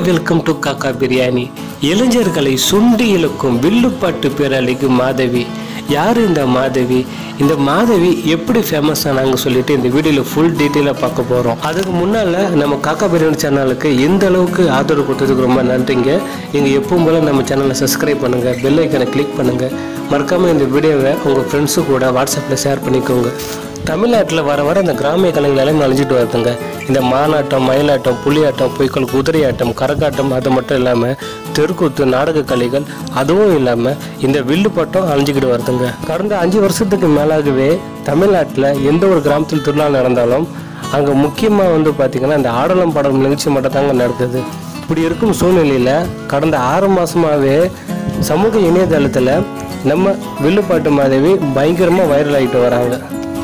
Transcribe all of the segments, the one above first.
welcome to காக்கா பிரியாணி இளைஞர்களை சுண்டி இழுக்கும் வில்லுப்பாட்டு பேரழிக்கு மாதவி யார் இந்த மாதவி இந்த மாதவி எப்படி ஃபேமஸ் ஆனாங்க சொல்லிட்டு இந்த வீடியோவில் ஃபுல் டீட்டெயிலாக பார்க்க போகிறோம் அதுக்கு முன்னால் நம்ம காக்கா பிரியாணி சேனலுக்கு எந்த அளவுக்கு ஆதரவு கொடுத்ததுக்கு ரொம்ப நன்றிங்க நீங்கள் எப்பவும் போல நம்ம சேனலை சப்ஸ்கிரைப் பண்ணுங்கள் பெல் ஐக்கனை கிளிக் பண்ணுங்கள் மறக்காமல் இந்த வீடியோவை உங்கள் ஃப்ரெண்ட்ஸு கூட வாட்ஸ்அப்பில் ஷேர் பண்ணிக்கோங்க தமிழ்நாட்டில் வர வர இந்த கிராமிய கலைகள் எல்லாம் அழிஞ்சிட்டு வருதுங்க இந்த மானாட்டம் மயிலாட்டம் புலியாட்டம் பொய்க்கல் குதிரையாட்டம் கரகாட்டம் அது மட்டும் இல்லாமல் தெருக்கூத்து நாடக கலைகள் அதுவும் இல்லாமல் இந்த வில்லுப்பாட்டம் அழிஞ்சிக்கிட்டு வருதுங்க கடந்த அஞ்சு வருஷத்துக்கு மேலாகவே தமிழ்நாட்டில் எந்த ஒரு கிராமத்தில் திருவிழா நடந்தாலும் அங்கே முக்கியமாக வந்து பார்த்திங்கன்னா இந்த ஆடலம் பாடலும் நிகழ்ச்சி மட்டும் தாங்க நடக்குது இப்படி இருக்கும் சூழ்நிலையில் கடந்த ஆறு மாதமாகவே சமூக இணையதளத்தில் நம்ம வில்லுப்பாட்டு மாதவி பயங்கரமாக வைரல் ஆகிட்டு வராங்க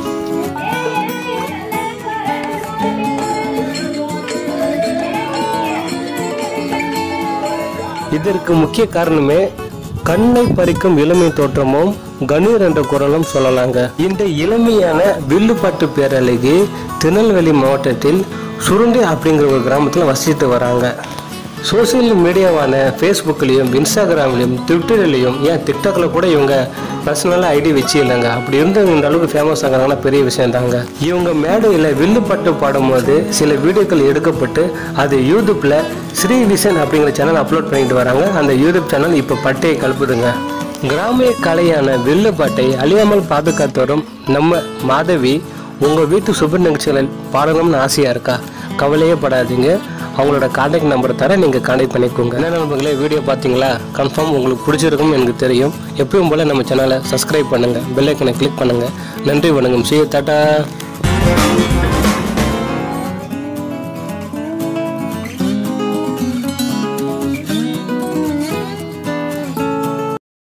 இதற்கு முக்கிய காரணமே கண்ணை பறிக்கும் இளமை தோற்றமும் கணீர் என்ற குரலும் சொல்லலாங்க இந்த இளமையான வில்லுப்பாட்டு பேரழகி திருநெல்வேலி மாவட்டத்தில் சுருண்டி அப்படிங்கிற ஒரு கிராமத்தில் வசிச்சுட்டு வராங்க சோசியல் மீடியாவான ஃபேஸ்புக்லேயும் இன்ஸ்டாகிராம்லேயும் ட்விட்டர்லேயும் ஏன் டிக்டாக்ல கூட இவங்க பர்சனலாக ஐடி வச்சு இல்லைங்க அப்படி இருந்து இந்த அளவுக்கு ஃபேமஸ் ஆகிறாங்கன்னா பெரிய விஷயம் தாங்க இவங்க மேடையில் வில்லுப்பட்டு பாடும்போது சில வீடியோக்கள் எடுக்கப்பட்டு அது யூடியூப்பில் ஸ்ரீ விஷன் அப்படிங்கிற சேனல் அப்லோட் பண்ணிட்டு வராங்க அந்த யூடியூப் சேனல் இப்போ பட்டையை கலப்புதுங்க கிராமிய கலையான வில்லுப்பாட்டை அழியாமல் பாதுகாத்து வரும் நம்ம மாதவி உங்கள் வீட்டு சுப நிகழ்ச்சிகளில் பாடணும்னு ஆசையாக இருக்கா கவலையே படாதீங்க அவங்களோட காண்டாக்ட் நம்பர் தர நீங்கள் காண்டாக்ட் பண்ணிக்கோங்க என்ன நண்பர்களே வீடியோ பார்த்தீங்களா கன்ஃபார்ம் உங்களுக்கு பிடிச்சிருக்கும் எனக்கு தெரியும் எப்பயும் போல் நம்ம சேனலை சப்ஸ்கிரைப் பண்ணுங்கள் பெல் ஐக்கனை கிளிக் பண்ணுங்கள் நன்றி வணக்கம் சி டாட்டா